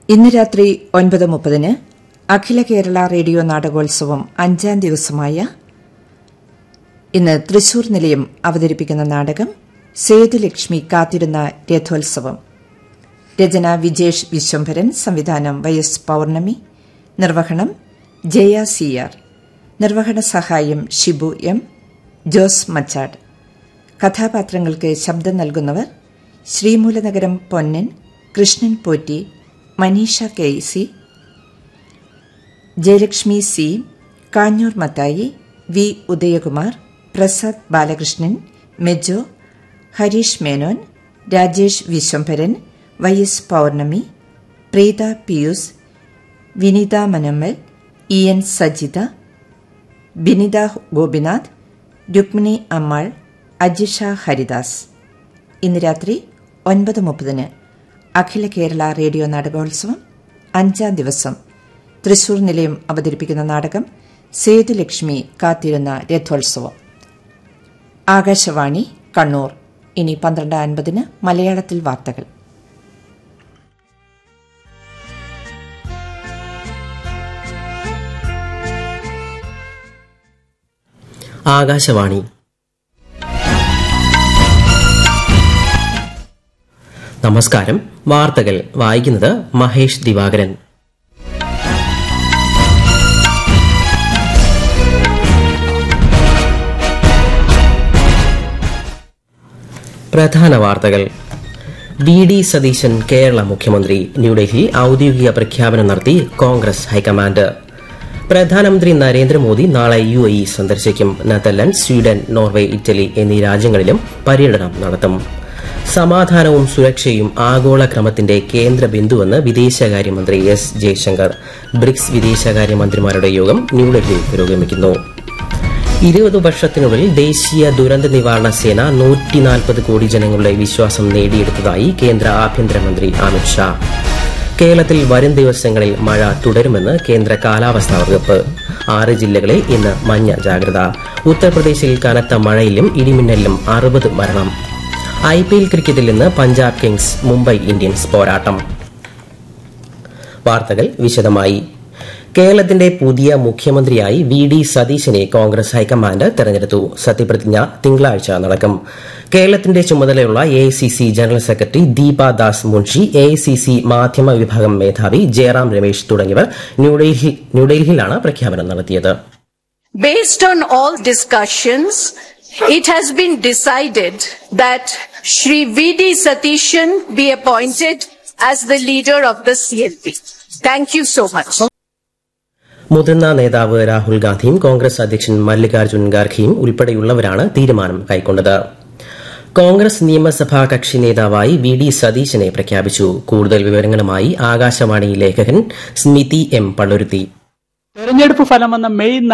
ഇന്ന് രാത്രി ഒൻപത് മുപ്പതിന് അഖില കേരള റേഡിയോ നാടകോത്സവം അഞ്ചാം ദിവസമായ ഇന്ന് തൃശൂർ നിലയം അവതരിപ്പിക്കുന്ന നാടകം സേതുലക്ഷ്മി കാത്തിരുന്ന രഥോത്സവം രചന വിജേഷ് വിശ്വംഭരൻ സംവിധാനം വൈ എസ് പൌർണമി നിർവഹണം ജയ സി ആർ നിർവഹണ സഹായം ഷിബു എം ജോസ് മച്ചാട് കഥാപാത്രങ്ങൾക്ക് ശബ്ദം നൽകുന്നവർ Sreemoolanagaram Ponnan Krishnan Potti Maneesha K C Jayalakshmi C Kanjoor Mathai V Udayakumar Prasad Balakrishnan Mejo Harish Menon Rajesh Viswambharan Y S Pournami Preetha Pius Vinitha Manammal E N Sajitha Binitha Gopinath Rukmini Ammal Ajisha Haridas ഇന്ന് രാത്രി ഒൻപത് മുപ്പതിന് അഖില കേരള റേഡിയോ നാടകോത്സവം അഞ്ചാം ദിവസം തൃശൂർ നിലയം അവതരിപ്പിക്കുന്ന നാടകം സേതുലക്ഷ്മി കാത്തിരുന്ന രഥോത്സവം ആകാശവാണി കണ്ണൂർ ഇനി പന്ത്രണ്ട് അൻപതിന് മലയാളത്തിൽ വാർത്തകൾ ആകാശവാണി നമസ്കാരം വാർത്തകൾ വായിക്കുന്നത് മഹേഷ് ദിവാകരൻ പ്രധാന വാർത്തകൾ വി ഡി സതീശൻ കേരള മുഖ്യമന്ത്രി ന്യൂഡൽഹി ഔദ്യോഗിക പ്രഖ്യാപനം നടത്തി കോൺഗ്രസ് ഹൈക്കമാൻഡ് പ്രധാനമന്ത്രി നരേന്ദ്രമോദി നാളെ യു എ ഇ സന്ദർശിക്കും നെതർലൻഡ് സ്വീഡൻ നോർവേ ഇറ്റലി എന്നീ രാജ്യങ്ങളിലും പര്യടനം നടത്തും സമാധാനവും സുരക്ഷയും ആഗോള ക്രമത്തിന്റെ കേന്ദ്ര ബിന്ദുവെന്ന് വിദേശകാര്യമന്ത്രി എസ് ജയശങ്കർ ബ്രിക്സ് വിദേശകാര്യമന്ത്രിമാരുടെ യോഗം ന്യൂഡൽഹിയിൽ പുരോഗമിക്കുന്നു ഇരുപത് വർഷത്തിനുള്ളിൽ ദേശീയ ദുരന്ത നിവാരണ സേന നൂറ്റിനാൽപ്പത് കോടി ജനങ്ങളുടെ വിശ്വാസം നേടിയെടുത്തതായി കേന്ദ്ര ആഭ്യന്തരമന്ത്രി അമിത്ഷാ കേരളത്തിൽ വരും ദിവസങ്ങളിൽ മഴ തുടരുമെന്ന് കേന്ദ്ര കാലാവസ്ഥാ വകുപ്പ് ആറ് ജില്ലകളിൽ ഇന്ന് മഞ്ഞ ജാഗ്രത ഉത്തർപ്രദേശിൽ കനത്ത മഴയിലും ഇടിമിന്നലിലും അറുപത് മരണം ഐ പി എൽ ക്രിക്കറ്റിൽ ഇന്ന് പഞ്ചാബ് കിങ്സ് മുംബൈ ഇന്ത്യൻസ് പോരാട്ടം വാർത്തകൾ വിശദമായി കേരളത്തിന്റെ പുതിയ മുഖ്യമന്ത്രിയായി വി ഡി സതീശനെ കോൺഗ്രസ് ഹൈക്കമാൻഡ് തെരഞ്ഞെടുത്തു സത്യപ്രതിജ്ഞ തിങ്കളാഴ്ച നടക്കും കേരളത്തിന്റെ ചുമതലയുള്ള A general secretary Deepa Das Munshi A മാധ്യമ വിഭാഗം മേധാവി ജയറാം രമേശ് തുടങ്ങിയവർ ന്യൂഡൽഹിയിലാണ് പ്രഖ്യാപനം നടത്തിയത് Based on all discussions, it has been decided that Shri V.D. Satishan be appointed as the leader of the CLP. Thank you so much. മുതിർന്ന നേതാവ് രാഹുൽ ഗാന്ധിയും കോൺഗ്രസ് അധ്യക്ഷൻ മല്ലികാർജ്ജുൻ ഖാർഖെയും ഉൾപ്പെടെയുള്ളവരാണ് തീരുമാനം കൈക്കൊണ്ടത് കോൺഗ്രസ് നിയമസഭാ കക്ഷി നേതാവായി വി ഡി സതീശനെ പ്രഖ്യാപിച്ചു കൂടുതൽ വിവരങ്ങളുമായി ആകാശവാണി ലേഖകൻ സ്മിതി എം പള്ളുരുത്തി തെരഞ്ഞെടുപ്പ് ഫലം വന്ന മെയ്